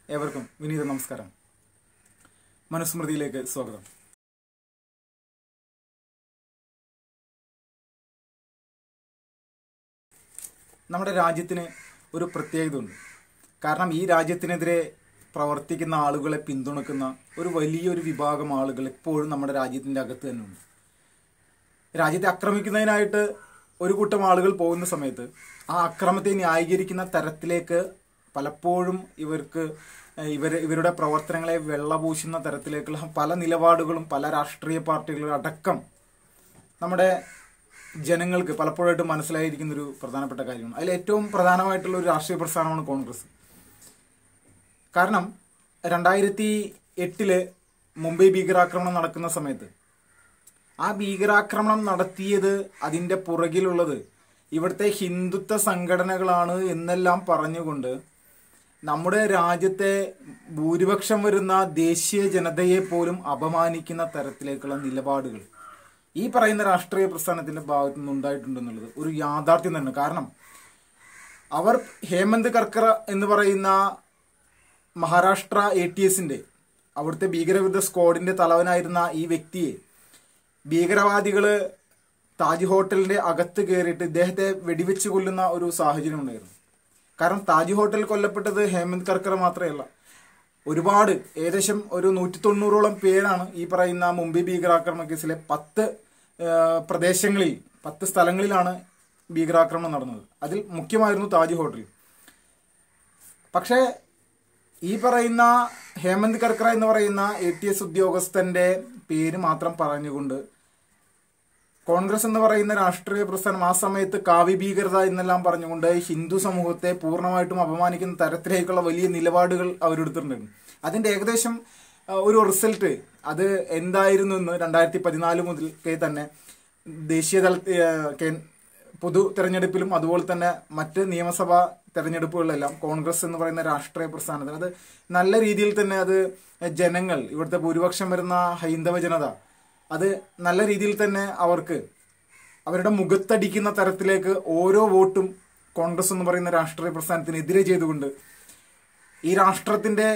ഏവർക്കും വിനീത നമസ്കാരം മനുസ്മൃതിയിലേക്ക് സ്വാഗതം നമ്മുടെ രാജ്യത്തിന് ഒരു പ്രത്യേകത ഉണ്ട് കാരണം ഈ രാജ്യത്തിനെതിരെ പ്രവർത്തിക്കുന്ന ആളുകളെ പിന്തുണക്കുന്ന ഒരു വലിയൊരു വിഭാഗം ആളുകൾ എപ്പോഴും നമ്മുടെ രാജ്യത്തിന്റെ അകത്ത് തന്നെ ഉണ്ട് രാജ്യത്തെ ആക്രമിക്കുന്നതിനായിട്ട് ഒരു കൂട്ടം ആളുകൾ പോകുന്ന സമയത്ത് ആ അക്രമത്തെ ന്യായീകരിക്കുന്ന തരത്തിലേക്ക് പലപ്പോഴും ഇവർക്ക് ഇവർ ഇവരുടെ പ്രവർത്തനങ്ങളെ വെള്ളപൂശുന്ന തരത്തിലേക്കുള്ള പല നിലപാടുകളും പല രാഷ്ട്രീയ പാർട്ടികളും അടക്കം നമ്മുടെ ജനങ്ങൾക്ക് പലപ്പോഴായിട്ട് മനസ്സിലായിരിക്കുന്ന ഒരു പ്രധാനപ്പെട്ട കാര്യമാണ് അതിൽ ഏറ്റവും പ്രധാനമായിട്ടുള്ള ഒരു രാഷ്ട്രീയ പ്രസ്ഥാനമാണ് കോൺഗ്രസ് കാരണം രണ്ടായിരത്തി എട്ടില് മുംബൈ ഭീകരാക്രമണം നടക്കുന്ന സമയത്ത് ആ ഭീകരാക്രമണം നടത്തിയത് അതിന്റെ പുറകിലുള്ളത് ഇവിടുത്തെ ഹിന്ദുത്വ സംഘടനകളാണ് എന്നെല്ലാം പറഞ്ഞുകൊണ്ട് നമ്മുടെ രാജ്യത്തെ ഭൂരിപക്ഷം വരുന്ന ദേശീയ ജനതയെ പോലും അപമാനിക്കുന്ന തരത്തിലേക്കുള്ള നിലപാടുകൾ ഈ പറയുന്ന രാഷ്ട്രീയ പ്രസ്ഥാനത്തിന്റെ ഭാഗത്തു നിന്നുണ്ടായിട്ടുണ്ടെന്നുള്ളത് ഒരു യാഥാർത്ഥ്യം തന്നെ കാരണം അവർ ഹേമന്ത് കർക്കറ എന്ന് പറയുന്ന മഹാരാഷ്ട്ര എ ടി എസിന്റെ അവിടുത്തെ ഭീകരവിരുദ്ധ സ്ക്വാഡിന്റെ തലവനായിരുന്ന ഈ വ്യക്തിയെ ഭീകരവാദികള് താജ് ഹോട്ടലിന്റെ അകത്ത് കയറിയിട്ട് ഇദ്ദേഹത്തെ വെടിവെച്ച് കൊല്ലുന്ന ഒരു സാഹചര്യം ഉണ്ടായിരുന്നു കാരണം താജ് ഹോട്ടൽ കൊല്ലപ്പെട്ടത് ഹേമന്ത് കർക്കറ മാത്രമല്ല ഒരുപാട് ഏകദേശം ഒരു നൂറ്റി തൊണ്ണൂറോളം പേരാണ് ഈ പറയുന്ന മുംബൈ ഭീകരാക്രമണ കേസിലെ പത്ത് പ്രദേശങ്ങളിൽ പത്ത് സ്ഥലങ്ങളിലാണ് ഭീകരാക്രമണം നടന്നത് അതിൽ മുഖ്യമായിരുന്നു താജ് ഹോട്ടൽ പക്ഷേ ഈ പറയുന്ന ഹേമന്ത് കർക്കറ എന്ന് പറയുന്ന എ ടി എസ് ഉദ്യോഗസ്ഥന്റെ പേര് മാത്രം പറഞ്ഞുകൊണ്ട് കോൺഗ്രസ് എന്ന് പറയുന്ന രാഷ്ട്രീയ പ്രസ്ഥാനം ആ സമയത്ത് കാവ്യ ഭീകരത എന്നെല്ലാം പറഞ്ഞുകൊണ്ട് ഹിന്ദു സമൂഹത്തെ പൂർണ്ണമായിട്ടും അപമാനിക്കുന്ന തരത്തിലേക്കുള്ള വലിയ നിലപാടുകൾ അവരെടുത്തിട്ടുണ്ടായിരുന്നു അതിന്റെ ഏകദേശം ഒരു റിസൾട്ട് അത് എന്തായിരുന്നു എന്ന് രണ്ടായിരത്തി പതിനാല് മുതൽക്കേ തന്നെ ദേശീയ തല പൊതു തെരഞ്ഞെടുപ്പിലും അതുപോലെ തന്നെ മറ്റ് നിയമസഭാ തെരഞ്ഞെടുപ്പുകളിലെല്ലാം കോൺഗ്രസ് എന്ന് പറയുന്ന രാഷ്ട്രീയ പ്രസ്ഥാനത്തിന് അത് നല്ല രീതിയിൽ തന്നെ അത് ജനങ്ങൾ ഇവിടുത്തെ ഭൂരിപക്ഷം വരുന്ന ഹൈന്ദവ ജനത അത് നല്ല രീതിയിൽ തന്നെ അവർക്ക് അവരുടെ മുഖത്തടിക്കുന്ന തരത്തിലേക്ക് ഓരോ വോട്ടും കോൺഗ്രസ് എന്ന് പറയുന്ന രാഷ്ട്രീയ പ്രസ്ഥാനത്തിനെതിരെ ചെയ്തുകൊണ്ട് ഈ രാഷ്ട്രത്തിന്റെ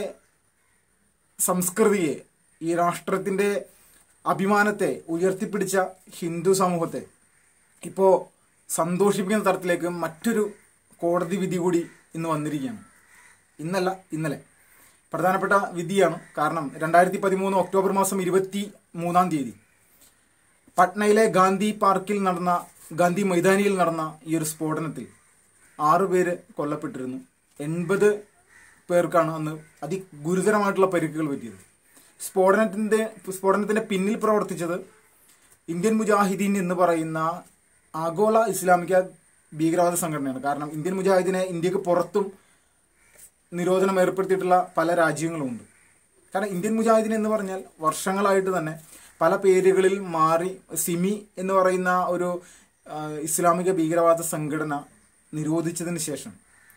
സംസ്കൃതിയെ ഈ രാഷ്ട്രത്തിന്റെ അഭിമാനത്തെ ഉയർത്തിപ്പിടിച്ച ഹിന്ദു സമൂഹത്തെ ഇപ്പോ സന്തോഷിപ്പിക്കുന്ന തരത്തിലേക്ക് മറ്റൊരു കോടതി വിധി കൂടി ഇന്ന് വന്നിരിക്കുകയാണ് ഇന്നല്ല ഇന്നലെ പ്രധാനപ്പെട്ട വിധിയാണ് കാരണം രണ്ടായിരത്തി പതിമൂന്ന് ഒക്ടോബർ മാസം ഇരുപത്തി മൂന്നാം തീയതി പട്നയിലെ ഗാന്ധി പാർക്കിൽ നടന്ന ഗാന്ധി മൈതാനിയിൽ നടന്ന ഈ ഒരു സ്ഫോടനത്തിൽ ആറുപേര് കൊല്ലപ്പെട്ടിരുന്നു എൺപത് പേർക്കാണ് അന്ന് അതിഗുരുതരമായിട്ടുള്ള പരിക്കുകൾ പറ്റിയത് സ്ഫോടനത്തിന്റെ സ്ഫോടനത്തിന്റെ പിന്നിൽ പ്രവർത്തിച്ചത് ഇന്ത്യൻ മുജാഹിദീൻ എന്ന് പറയുന്ന ആഗോള ഇസ്ലാമിക ഭീകരവാദ സംഘടനയാണ് കാരണം ഇന്ത്യൻ മുജാഹിദിനെ ഇന്ത്യക്ക് പുറത്തും നിരോധനം ഏർപ്പെടുത്തിയിട്ടുള്ള പല രാജ്യങ്ങളുമുണ്ട് കാരണം ഇന്ത്യൻ മുജാഹിദീൻ എന്ന് പറഞ്ഞാൽ വർഷങ്ങളായിട്ട് തന്നെ പല പേരുകളിൽ മാറി സിമി എന്ന് പറയുന്ന ഒരു ഇസ്ലാമിക ഭീകരവാദ സംഘടന നിരോധിച്ചതിന് ശേഷം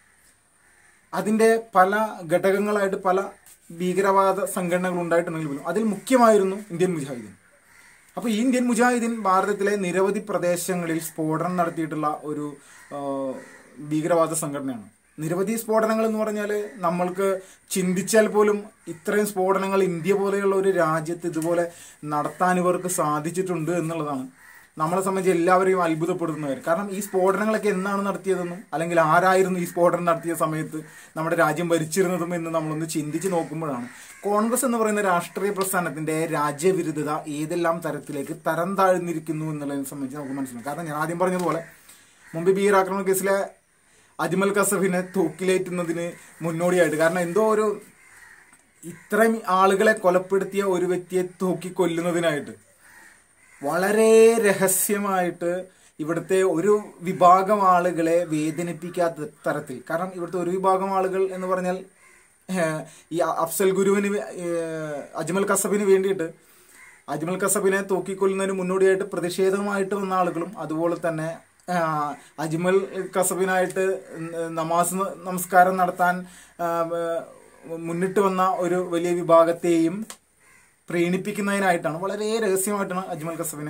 അതിന്റെ പല ഘടകങ്ങളായിട്ട് പല ഭീകരവാദ സംഘടനകൾ ഉണ്ടായിട്ടുണ്ടെങ്കിൽ പോലും അതിൽ മുഖ്യമായിരുന്നു ഇന്ത്യൻ മുജാഹിദീൻ അപ്പോൾ ഈ ഇന്ത്യൻ മുജാഹിദീൻ ഭാരതത്തിലെ നിരവധി പ്രദേശങ്ങളിൽ സ്ഫോടനം നടത്തിയിട്ടുള്ള ഒരു ഭീകരവാദ സംഘടനയാണ് നിരവധി സ്ഫോടനങ്ങൾ എന്ന് പറഞ്ഞാൽ നമ്മൾക്ക് ചിന്തിച്ചാൽ പോലും ഇത്രയും സ്ഫോടനങ്ങൾ ഇന്ത്യ പോലെയുള്ള ഒരു രാജ്യത്ത് ഇതുപോലെ നടത്താൻ ഇവർക്ക് സാധിച്ചിട്ടുണ്ട് എന്നുള്ളതാണ് നമ്മളെ സംബന്ധിച്ച് എല്ലാവരെയും അത്ഭുതപ്പെടുത്തുന്ന കാര്യം കാരണം ഈ സ്ഫോടനങ്ങളൊക്കെ എന്നാണ് നടത്തിയതെന്നും അല്ലെങ്കിൽ ആരായിരുന്നു ഈ സ്ഫോടനം നടത്തിയ സമയത്ത് നമ്മുടെ രാജ്യം ഭരിച്ചിരുന്നതും എന്ന് നമ്മളൊന്ന് ചിന്തിച്ച് നോക്കുമ്പോഴാണ് കോൺഗ്രസ് എന്ന് പറയുന്ന രാഷ്ട്രീയ പ്രസ്ഥാനത്തിന്റെ രാജ്യവിരുദ്ധത ഏതെല്ലാം തരത്തിലേക്ക് തരം താഴ്ന്നിരിക്കുന്നു എന്നുള്ളതിനെ സംബന്ധിച്ച് നമുക്ക് മനസ്സിലാവും കാരണം ഞാൻ ആദ്യം പറഞ്ഞതുപോലെ മുമ്പ് ഭീകരാക്രമണ കേസിലെ അജ്മൽ കസഫിനെ തൂക്കിലേറ്റുന്നതിന് മുന്നോടിയായിട്ട് കാരണം എന്തോ ഒരു ഇത്രയും ആളുകളെ കൊലപ്പെടുത്തിയ ഒരു വ്യക്തിയെ തൂക്കിക്കൊല്ലുന്നതിനായിട്ട് വളരെ രഹസ്യമായിട്ട് ഇവിടുത്തെ ഒരു വിഭാഗം ആളുകളെ വേദനിപ്പിക്കാത്ത തരത്തിൽ കാരണം ഇവിടുത്തെ ഒരു വിഭാഗം ആളുകൾ എന്ന് പറഞ്ഞാൽ ഈ അഫ്സൽ ഗുരുവിന് അജ്മൽ കസബിന് വേണ്ടിയിട്ട് അജ്മൽ കസബിനെ തൂക്കിക്കൊല്ലുന്നതിന് മുന്നോടിയായിട്ട് പ്രതിഷേധമായിട്ട് വന്ന ആളുകളും അതുപോലെ തന്നെ അജ്മൽ കസബിനായിട്ട് നമാസ് നമസ്കാരം നടത്താൻ മുന്നിട്ട് വന്ന ഒരു വലിയ വിഭാഗത്തെയും പ്രീണിപ്പിക്കുന്നതിനായിട്ടാണ് വളരെ രഹസ്യമായിട്ടാണ് അജ്മൽ കസബിനെ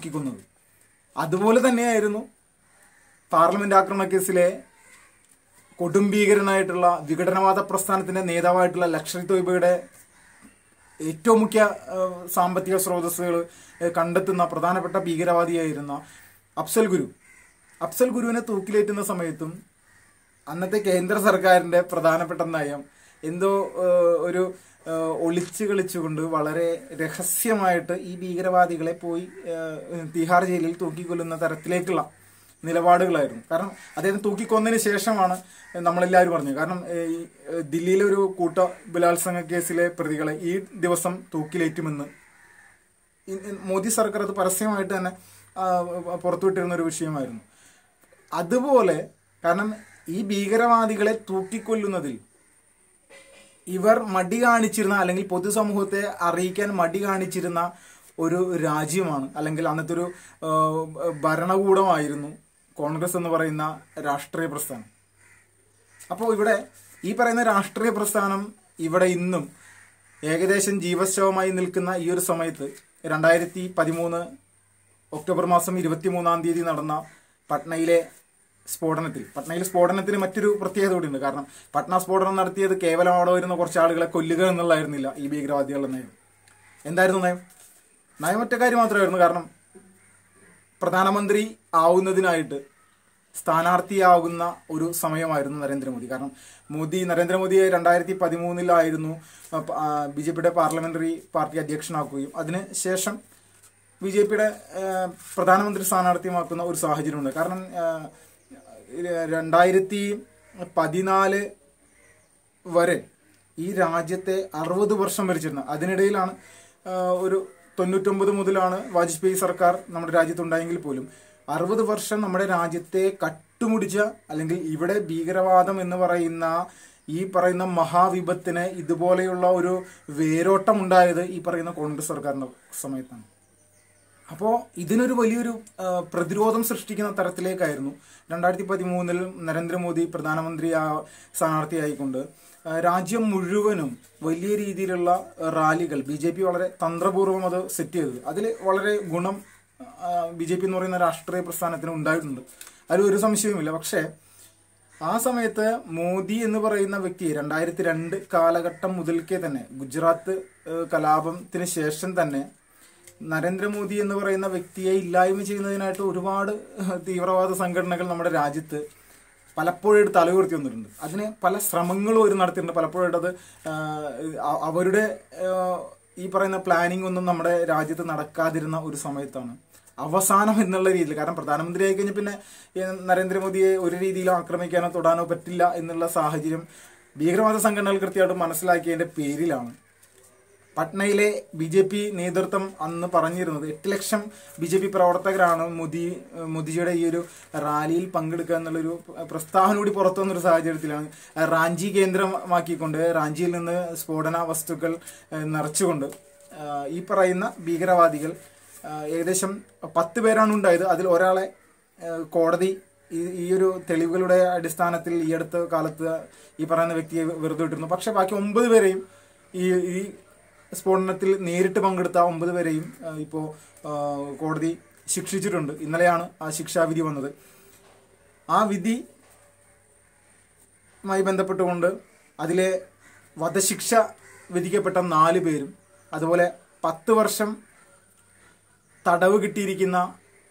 തൂക്കിക്കൊന്നത് അതുപോലെ തന്നെയായിരുന്നു പാർലമെന്റ് ആക്രമണ കേസിലെ കൊടുംഭീകരനായിട്ടുള്ള വിഘടനവാദ പ്രസ്ഥാനത്തിന്റെ നേതാവായിട്ടുള്ള ലക്ഷറി തൊയ്ബയുടെ ഏറ്റവും മുഖ്യ ഏഹ്, സാമ്പത്തിക സ്രോതസ്സുകൾ ഏഹ്, കണ്ടെത്തുന്ന പ്രധാനപ്പെട്ട ഭീകരവാദിയായിരുന്ന അഫ്സൽ ഗുരു അഫ്സൽ ഗുരുവിനെ തൂക്കിലേറ്റുന്ന സമയത്തും അന്നത്തെ കേന്ദ്ര സർക്കാരിന്റെ പ്രധാനപ്പെട്ട നയം എന്തോ ഏഹ്, ഒരു ഏഹ്, ഒളിച്ചു കളിച്ചുകൊണ്ട് വളരെ രഹസ്യമായിട്ട് ഈ ഭീകരവാദികളെ പോയി ഏഹ്, തിഹാർ ജയിലിൽ തൂക്കിക്കൊല്ലുന്ന തരത്തിലേക്കുള്ള നിലപാടുകളായിരുന്നു കാരണം അദ്ദേഹം തൂക്കിക്കൊന്നതിന് ശേഷമാണ് നമ്മളെല്ലാവരും പറഞ്ഞത് കാരണം ഏഹ്, ഈ, ഏഹ്, ദില്ലിയിലെ ഒരു കൂട്ട ബലാത്സംഗ കേസിലെ പ്രതികളെ ഈ ദിവസം തൂക്കിലേറ്റുമെന്ന് ഇ- ഇ- മോദി സർക്കാർ അത് പരസ്യമായിട്ട് തന്നെ ആ, പുറത്തുവിട്ടിരുന്ന ഒരു വിഷയമായിരുന്നു അതുപോലെ കാരണം ഈ ഭീകരവാദികളെ തൂക്കിക്കൊല്ലുന്നതിൽ ഇവർ മടി കാണിച്ചിരുന്ന അല്ലെങ്കിൽ പൊതുസമൂഹത്തെ അറിയിക്കാൻ മടി കാണിച്ചിരുന്ന ഒരു രാജ്യമാണ് അല്ലെങ്കിൽ അന്നത്തെ ഒരു ആ, ഭരണകൂടമായിരുന്നു കോൺഗ്രസ് എന്ന് പറയുന്ന രാഷ്ട്രീയ പ്രസ്ഥാനം അപ്പോൾ ഇവിടെ ഈ പറയുന്ന രാഷ്ട്രീയ പ്രസ്ഥാനം ഇവിടെ ഇന്നും ഏകദേശം ജീവശവമായി നിൽക്കുന്ന ഈ ഒരു സമയത്ത് രണ്ടായിരത്തി പതിമൂന്ന് ഒക്ടോബർ മാസം ഇരുപത്തിമൂന്നാം തീയതി നടന്ന പട്നയിലെ സ്ഫോടനത്തിൽ പട്നയിലെ സ്ഫോടനത്തിന് മറ്റൊരു പ്രത്യേകത കൂടിയുണ്ട് കാരണം പട്ന സ്ഫോടനം നടത്തിയത് കേവലം അവിടെ വരുന്ന കുറച്ച് ആളുകളെ കൊല്ലുക എന്നുള്ളതായിരുന്നില്ല ഈ ഭീകരവാദികളുടെ നയം എന്തായിരുന്നു നയം നയമൊറ്റ കാര്യം മാത്രമായിരുന്നു കാരണം പ്രധാനമന്ത്രി ആവുന്നതിനായിട്ട് സ്ഥാനാർത്ഥിയാകുന്ന ഒരു സമയമായിരുന്നു നരേന്ദ്രമോദി കാരണം മോദി നരേന്ദ്രമോദിയെ രണ്ടായിരത്തി പതിമൂന്നിലായിരുന്നു ബി ജെ പിയുടെ പാർലമെന്ററി പാർട്ടി അധ്യക്ഷനാക്കുകയും അതിന് ശേഷം ബി ജെ പിയുടെ പ്രധാനമന്ത്രി സ്ഥാനാർത്ഥിയുമാക്കുന്ന ഒരു സാഹചര്യമുണ്ട് കാരണം ആ, രണ്ടായിരത്തി പതിനാല് വരെ ഈ രാജ്യത്തെ അറുപത് വർഷം ഭരിച്ചിരുന്ന അതിനിടയിലാണ് ആ, ഒരു തൊണ്ണൂറ്റൊമ്പത് മുതലാണ് വാജ്പേയി സർക്കാർ നമ്മുടെ രാജ്യത്തുണ്ടായെങ്കിൽ പോലും അറുപത് വർഷം നമ്മുടെ രാജ്യത്തെ കട്ടുമുടിച്ച അല്ലെങ്കിൽ ഇവിടെ ഭീകരവാദം എന്ന് പറയുന്ന ഈ പറയുന്ന മഹാവിപത്തിന് ഇതുപോലെയുള്ള ഒരു വേരോട്ടം ഉണ്ടായത് ഈ പറയുന്ന കോൺഗ്രസ് സർക്കാരിന്റെ സമയത്താണ് അപ്പോൾ ഇതിനൊരു വലിയൊരു ആ, പ്രതിരോധം സൃഷ്ടിക്കുന്ന തരത്തിലേക്കായിരുന്നു രണ്ടായിരത്തി പതിമൂന്നിൽ നരേന്ദ്രമോദി പ്രധാനമന്ത്രി ആ- സ്ഥാനാർത്ഥിയായിക്കൊണ്ട് ആ, രാജ്യം മുഴുവനും വലിയ രീതിയിലുള്ള റാലികൾ ബി ജെ പി വളരെ തന്ത്രപൂർവ്വം അത് സെറ്റ് ചെയ്തത് അതിൽ വളരെ ഗുണം ബി ജെ പി എന്ന് പറയുന്ന രാഷ്ട്രീയ പ്രസ്ഥാനത്തിന് ഉണ്ടായിട്ടുണ്ട് അതിൽ ഒരു സംശയവുമില്ല പക്ഷേ ആ സമയത്ത് മോദി എന്ന് പറയുന്ന വ്യക്തി രണ്ടായിരത്തി രണ്ട് കാലഘട്ടം മുതൽക്കേ തന്നെ ഗുജറാത്ത് ഏഹ്, കലാപത്തിന് ശേഷം തന്നെ നരേന്ദ്രമോദി എന്ന് പറയുന്ന വ്യക്തിയെ ഇല്ലായ്മ ചെയ്യുന്നതിനായിട്ട് ഒരുപാട് തീവ്രവാദ സംഘടനകൾ നമ്മുടെ രാജ്യത്ത് പലപ്പോഴും എടുത്ത് തലയുയർത്തി വന്നിട്ടുണ്ട് അതിന് പല ശ്രമങ്ങളും അവർ നടത്തിയിട്ടുണ്ട് പലപ്പോഴും അത് ആ, അവരുടെ ആ, ഈ പറയുന്ന പ്ലാനിംഗ് ഒന്നും നമ്മുടെ രാജ്യത്ത് നടക്കാതിരുന്ന ഒരു സമയത്താണ് അവസാനം എന്നുള്ള രീതിയിൽ കാരണം പ്രധാനമന്ത്രി ആയി കഴിഞ്ഞാൽ പിന്നെ ഈ നരേന്ദ്രമോദിയെ ഒരു രീതിയിലും ആക്രമിക്കാനോ തൊടാനോ പറ്റില്ല എന്നുള്ള സാഹചര്യം ഭീകരവാദ സംഘടനകൾ കൃത്യമായിട്ട് മനസ്സിലാക്കിയതിന്റെ പേരിലാണ് പട്നയിലെ ബി ജെ പി നേതൃത്വം അന്ന് പറഞ്ഞിരുന്നത് എട്ട് ലക്ഷം ബി ജെ പി പ്രവർത്തകരാണ് മോദി മോദിജിയുടെ ഈ ഒരു റാലിയിൽ പങ്കെടുക്കുക എന്നുള്ളൊരു പ്രസ്താവന കൂടി പുറത്തു വന്നൊരു സാഹചര്യത്തിലാണ് റാഞ്ചി കേന്ദ്രമാക്കിക്കൊണ്ട് റാഞ്ചിയിൽ നിന്ന് സ്ഫോടന വസ്തുക്കൾ ഏഹ്, നിറച്ചുകൊണ്ട് ആഹ്, ഈ പറയുന്ന ഭീകരവാദികൾ ആഹ്, ഏകദേശം പത്ത് പേരാണ് ഉണ്ടായത് അതിൽ ഒരാളെ ഏഹ്, കോടതി ഈ ഈ ഒരു തെളിവുകളുടെ അടിസ്ഥാനത്തിൽ ഈ അടുത്ത കാലത്ത് ഈ പറയുന്ന വ്യക്തിയെ വെറുതെ വിട്ടിരുന്നു പക്ഷെ ബാക്കി ഒമ്പത് പേരെയും ഈ ഈ സ്ഫോടനത്തിൽ നേരിട്ട് പങ്കെടുത്ത ഒമ്പത് പേരെയും ആ, ഇപ്പോ ആ, കോടതി ശിക്ഷിച്ചിട്ടുണ്ട് ഇന്നലെയാണ് ആ ശിക്ഷാവിധി വന്നത് ആ വിധി മായി ബന്ധപ്പെട്ടുകൊണ്ട് അതിലെ വധശിക്ഷ വിധിക്കപ്പെട്ട നാല് പേരും അതുപോലെ പത്ത് വർഷം തടവ് കിട്ടിയിരിക്കുന്ന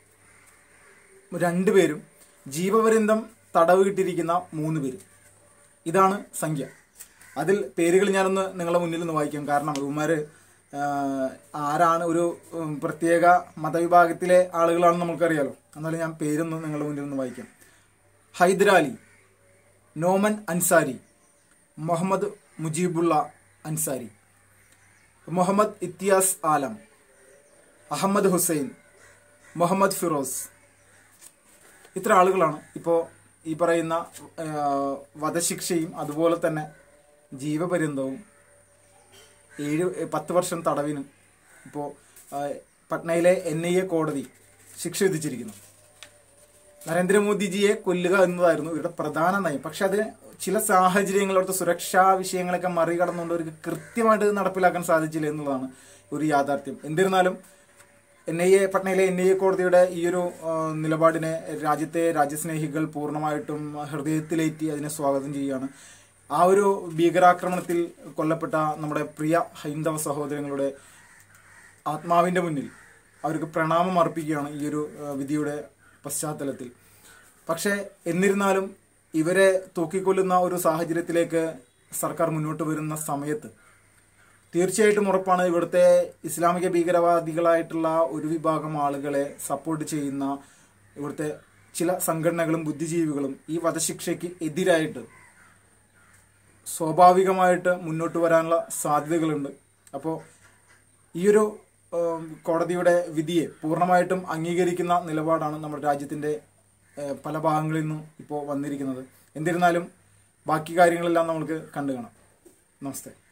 രണ്ട് പേരും ജീവപര്യന്തം തടവ് കിട്ടിയിരിക്കുന്ന മൂന്ന് പേരും ഇതാണ് സംഖ്യ അതിൽ പേരുകൾ ഞാനൊന്ന് നിങ്ങളുടെ മുന്നിൽ നിന്ന് വായിക്കാം കാരണം ഇവന്മാര് ആഹ്, ആരാണ് ഒരു ഉം, പ്രത്യേക മതവിഭാഗത്തിലെ ആളുകളാണെന്ന് നമുക്കറിയാലോ എന്നാലും ഞാൻ പേരൊന്ന് നിങ്ങളുടെ മുന്നിൽ നിന്ന് വായിക്കാം ഹൈദരാലി നോമൻ അൻസാരി മുഹമ്മദ് മുജീബുള്ള അൻസാരി മുഹമ്മദ് ഇത്തിയാസ് ആലം അഹമ്മദ് ഹുസൈൻ മുഹമ്മദ് ഫിറോസ് ഇത്ര ആളുകളാണ് ഇപ്പോൾ ഈ പറയുന്ന ആ, വധശിക്ഷയും അതുപോലെ തന്നെ ജീവപര്യന്തവും ഏഴ് പത്ത് വർഷം തടവിനും ഇപ്പോൾ പട്നയിലെ എൻ ഐ എ കോടതി ശിക്ഷ വിധിച്ചിരിക്കുന്നു നരേന്ദ്രമോദിജിയെ കൊല്ലുക എന്നതായിരുന്നു ഇവരുടെ പ്രധാന നയം പക്ഷെ അതിന് ചില സാഹചര്യങ്ങൾ അവിടുത്തെ സുരക്ഷാ വിഷയങ്ങളൊക്കെ മറികടന്നുകൊണ്ട് അവർക്ക് കൃത്യമായിട്ട് ഇത് നടപ്പിലാക്കാൻ സാധിച്ചില്ല എന്നുള്ളതാണ് ഒരു യാഥാർത്ഥ്യം എന്നിരുന്നാലും എൻ ഐ എ പട്നയിലെ എൻ ഐ എ കോടതിയുടെ ഈ ഒരു ആ, നിലപാടിനെ രാജ്യത്തെ രാജ്യസ്നേഹികൾ പൂർണ്ണമായിട്ടും ഹൃദയത്തിലേറ്റി അതിനെ സ്വാഗതം ചെയ്യുകയാണ് ആ ഒരു ഭീകരാക്രമണത്തിൽ കൊല്ലപ്പെട്ട നമ്മുടെ പ്രിയ ഹൈന്ദവ സഹോദരങ്ങളുടെ ആത്മാവിന്റെ മുന്നിൽ അവർക്ക് പ്രണാമം അർപ്പിക്കുകയാണ് ഈ ഒരു ആ, വിധിയുടെ പശ്ചാത്തലത്തിൽ പക്ഷേ എന്നിരുന്നാലും ഇവരെ തൂക്കിക്കൊല്ലുന്ന ഒരു സാഹചര്യത്തിലേക്ക് സർക്കാർ മുന്നോട്ട് വരുന്ന സമയത്ത് തീർച്ചയായിട്ടും ഉറപ്പാണ് ഇവിടുത്തെ ഇസ്ലാമിക ഭീകരവാദികളായിട്ടുള്ള ഒരു വിഭാഗം ആളുകളെ സപ്പോർട്ട് ചെയ്യുന്ന ഇവിടുത്തെ ചില സംഘടനകളും ബുദ്ധിജീവികളും ഈ വധശിക്ഷയ്ക്ക് എതിരായിട്ട് സ്വാഭാവികമായിട്ട് മുന്നോട്ട് വരാനുള്ള സാധ്യതകളുണ്ട് അപ്പോൾ ഈ ഒരു ഏം, കോടതിയുടെ വിധിയെ പൂർണ്ണമായിട്ടും അംഗീകരിക്കുന്ന നിലപാടാണ് നമ്മുടെ രാജ്യത്തിന്റെ ഏ, പല ഭാഗങ്ങളിൽ നിന്നും ഇപ്പോൾ വന്നിരിക്കുന്നത് എന്നിരുന്നാലും ബാക്കി കാര്യങ്ങളെല്ലാം നമുക്ക് കണ്ടു കാണാം നമസ്തേ